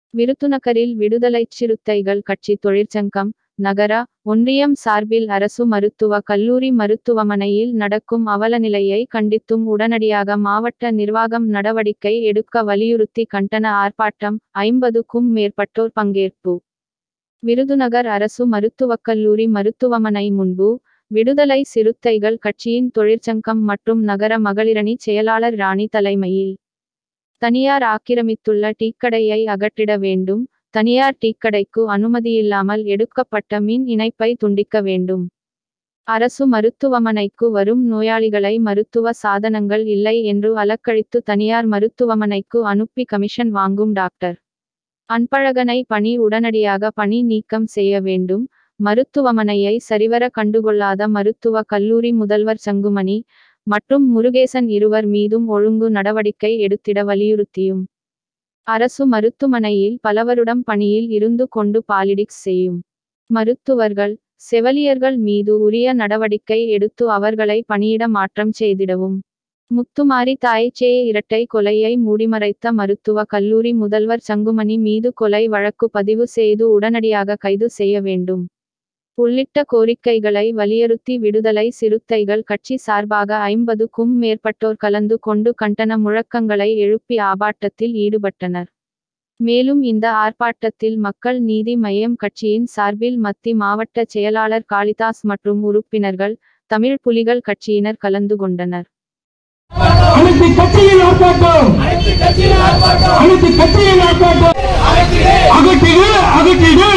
விருதுநகரில் விடுதலைச் சிறுத்தைகள் கட்சி தொழிற்சங்கம் நகர ஒன்றியம் சார்பில் அரசு மருத்துவ கல்லூரி மருத்துவமனையில் நடக்கும் அவலநிலையை கண்டித்தும் உடனடியாக மாவட்ட நிர்வாகம் நடவடிக்கை எடுக்க வலியுறுத்தி கண்டன ஆர்ப்பாட்டம் ஐம்பதுக்கும் மேற்பட்டோர் பங்கேற்பு விருதுநகர் அரசு மருத்துவக் கல்லூரி மருத்துவமனை முன்பு விடுதலை சிறுத்தைகள் கட்சியின் தொழிற்சங்கம் மற்றும் நகர மகளிரணி செயலாளர் ராணி தலைமையில் தனியார் ஆக்கிரமித்துள்ள டீக்கடையை அகற்றிட வேண்டும் தனியார் டீக்கடைக்கு அனுமதியில்லாமல் எடுக்கப்பட்ட மின் இணைப்பை துண்டிக்க வேண்டும் அரசு மருத்துவமனைக்கு வரும் நோயாளிகளை மருத்துவ சாதனங்கள் இல்லை என்று அலக்கழித்து தனியார் மருத்துவமனைக்கு அனுப்பி கமிஷன் வாங்கும் டாக்டர் அன்பழகனை பணி உடனடியாக பணி நீக்கம் செய்ய வேண்டும் மருத்துவமனையை சரிவர கண்டுகொள்ளாத மருத்துவ கல்லூரி முதல்வர் சங்குமணி மற்றும் முருகேசன் இருவர் மீதும் ஒழுங்கு நடவடிக்கை எடுத்திட வலியுறுத்தியும் அரசு மருத்துவமனையில் பலவருடம் பணியில் இருந்து கொண்டு பாலிடிக்ஸ் செய்யும் மருத்துவர்கள் செவலியர்கள் மீது உரிய நடவடிக்கை எடுத்து அவர்களை பணியிட மாற்றம் செய்திடவும் முத்துமாரி தாய்ச்சே இரட்டை கொலையை மூடிமறைத்த மருத்துவ கல்லூரி முதல்வர் சங்குமணி மீது கொலை வழக்கு பதிவு செய்து உடனடியாக கைது செய்ய வேண்டும் உள்ளிட்ட கோரிக்கைகளை வலியுறுத்தி விடுதலை சிறுத்தைகள் கட்சி சார்பாக ஐம்பதுக்கும் மேற்பட்டோர் கலந்து கொண்டு கண்டன முழக்கங்களை எழுப்பி ஆர்ப்பாட்டத்தில் ஈடுபட்டனர் மேலும் இந்த ஆர்ப்பாட்டத்தில் மக்கள் நீதி மய்யம் கட்சியின் சார்பில் மத்தி மாவட்ட செயலாளர் காளிதாஸ் மற்றும் உறுப்பினர்கள் தமிழ் புலிகள் கட்சியினர் கலந்து கொண்டனர் அனைத்து கட்சியின் ஆர்ப்பாட்டம் அனைத்து கட்சியின் ஆர்ப்பாட்டம் அகற்றிடு அகற்றிடு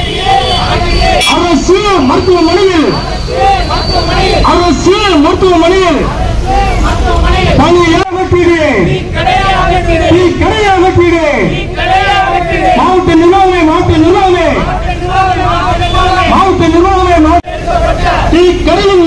அரசு மருத்துவமனையில் அரசு மருத்துவமனையில் பணியை அகற்றிடு நீ கடையை அகற்றிடு மாவட்ட நிர்வாகமே மாவட்ட நிர்வாகமே மாவட்ட நிர்வாகமே மாவட்ட நீ கடையின்